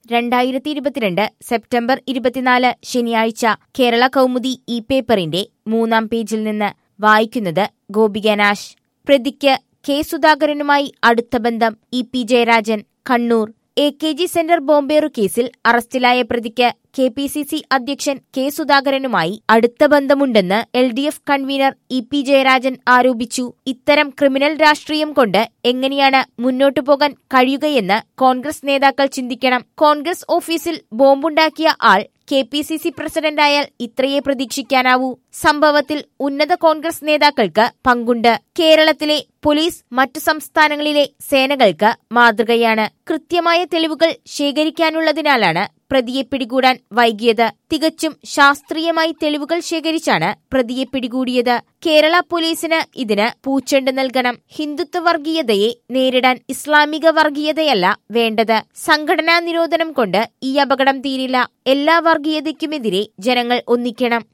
രണ്ടായിരത്തി ഇരുപത്തിരണ്ട് സെപ്റ്റംബർ ഇരുപത്തിനാല് ശനിയാഴ്ച കേരള കൗമുദി ഈ പേപ്പറിന്റെ മൂന്നാം പേജിൽ നിന്ന് വായിക്കുന്നത് ഗോപിക നാശ് പ്രതിക്ക് കെ സുധാകരനുമായി അടുത്ത ബന്ധം E P Jayarajan Kannur A K G centre ബോംബേറു കേസിൽ അറസ്റ്റിലായ പ്രതിക്ക് കെ പി സി സി അധ്യക്ഷൻ കെ സുധാകരനുമായി അടുത്ത ബന്ധമുണ്ടെന്ന് L D F convenor E P Jayarajan ആരോപിച്ചു ഇത്തരം ക്രിമിനൽ രാഷ്ട്രീയം കൊണ്ട് എങ്ങനെയാണ് മുന്നോട്ടു പോകാൻ കഴിയുകയെന്ന് കോൺഗ്രസ് നേതാക്കൾ ചിന്തിക്കണം കോൺഗ്രസ് ഓഫീസിൽ ബോംബുണ്ടാക്കിയ ആൾ കെ പി സി സി പ്രസിഡന്റായാൽ ഇത്രയേ പ്രതീക്ഷിക്കാനാവൂ സംഭവത്തിൽ ഉന്നത കോൺഗ്രസ് നേതാക്കൾക്ക് പങ്കുണ്ട് കേരളത്തിലെ പോലീസ് മറ്റു സംസ്ഥാനങ്ങളിലെ സേനകൾക്ക് മാതൃകയാണ് കൃത്യമായ തെളിവുകൾ ശേഖരിക്കാനുള്ളതിനാലാണ് പ്രതിയെ പിടികൂടാൻ വൈകിയത് തികച്ചും ശാസ്ത്രീയമായി തെളിവുകൾ ശേഖരിച്ചാണ് പ്രതിയെ പിടികൂടിയത് കേരള പോലീസിന് ഇതിന് പൂച്ചെണ്ട് നൽകണം ഹിന്ദുത്വ വർഗീയതയെ നേരിടാൻ ഇസ്ലാമിക വർഗീയതയല്ല വേണ്ടത് സംഘടനാ നിരോധനം കൊണ്ട് ഈ അപകടം തീരില്ല എല്ലാ വർഗീയതയ്ക്കുമെതിരെ ജനങ്ങൾ ഒന്നിക്കണം